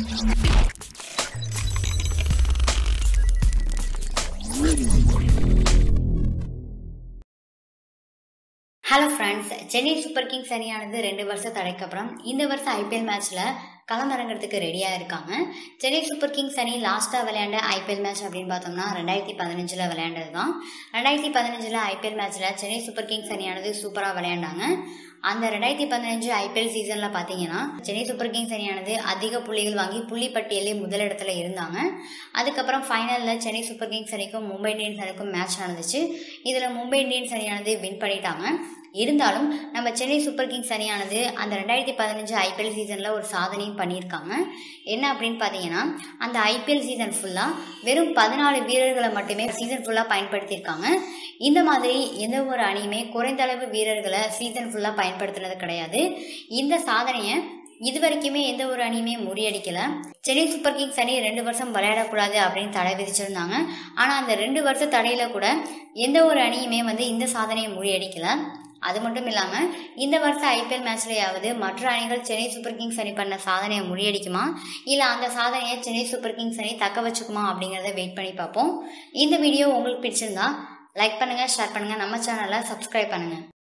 hello friends Chennai Super Kings அணியானது ரெண்டு வருஷம் தடைக்கு அப்புறம் இந்த வருஷம் ஐபிஎல் மேட்ச்சில் களமிறங்கிறதுக்கு ரெடியாக இருக்காங்க சென்னை சூப்பர் கிங்ஸ் அணி லாஸ்ட்டாக விளையாண்ட ஐபிஎல் மேட்ச் அப்படின்னு பார்த்தோம்னா ரெண்டாயிரத்தி பதினஞ்சில் விளையாண்டது தான் ரெண்டாயிரத்தி பதினஞ்சில் ஐபிஎல் மேட்ச்சில் சென்னை சூப்பர் கிங்ஸ் அணியானது சூப்பராக விளையாண்டாங்க அந்த ரெண்டாயிரத்தி பதினஞ்சு ஐபிஎல் சீசனில் பார்த்தீங்கன்னா சென்னை சூப்பர் கிங்ஸ் அணியானது அதிக புள்ளிகள் வாங்கி புள்ளி பட்டியலே முதலிடத்துல இருந்தாங்க அதுக்கப்புறம் ஃபைனலில் சென்னை சூப்பர் கிங்ஸ் அணிக்கும் மும்பை இந்தியன்ஸ் அணிக்கும் மேட்ச் நடந்துச்சு இதில் மும்பை இந்தியன்ஸ் அணியானது வின் பண்ணிட்டாங்க இருந்தாலும் நம்ம சென்னை சூப்பர் கிங்ஸ் அணியானது அந்த ரெண்டாயிரத்தி பதினஞ்சு ஐபிஎல் சீசனில் ஒரு சாதனையும் பண்ணியிருக்காங்க என்ன அப்படின்னு பார்த்தீங்கன்னா அந்த ஐபிஎல் சீசன் ஃபுல்லாக வெறும் பதினாலு வீரர்களை மட்டுமே சீசன் ஃபுல்லாக பயன்படுத்தியிருக்காங்க இந்த மாதிரி எந்த ஒரு அணியுமே குறைந்த அளவு வீரர்களை சீசன் ஃபுல்லாக பயன்படுத்துனது கிடையாது இந்த சாதனையை இது வரைக்குமே எந்த ஒரு அணியுமே முறியடிக்கல சென்னை சூப்பர் கிங்ஸ் அணி ரெண்டு வருஷம் விளையாடக்கூடாது அப்படின்னு தடை விதிச்சிருந்தாங்க ஆனால் அந்த ரெண்டு வருஷ தடையில கூட எந்த ஒரு அணியுமே வந்து இந்த சாதனையை முறியடிக்கல அது மட்டும் இல்லாமல் இந்த வருஷம் ஐபிஎல் மேட்ச்லையாவது மற்ற அணிகள் சென்னை சூப்பர் கிங்ஸ் அணி பண்ண சாதனையை முறியடிக்குமா இல்லை அந்த சாதனையை சென்னை சூப்பர் கிங்ஸ் அணி தக்க வச்சுக்குமா அப்படிங்கிறத வெயிட் பண்ணி பார்ப்போம் இந்த வீடியோ உங்களுக்கு பிடிச்சிருந்தா லைக் பண்ணுங்கள் ஷேர் பண்ணுங்கள் நம்ம சேனலை சப்ஸ்கிரைப் பண்ணுங்கள்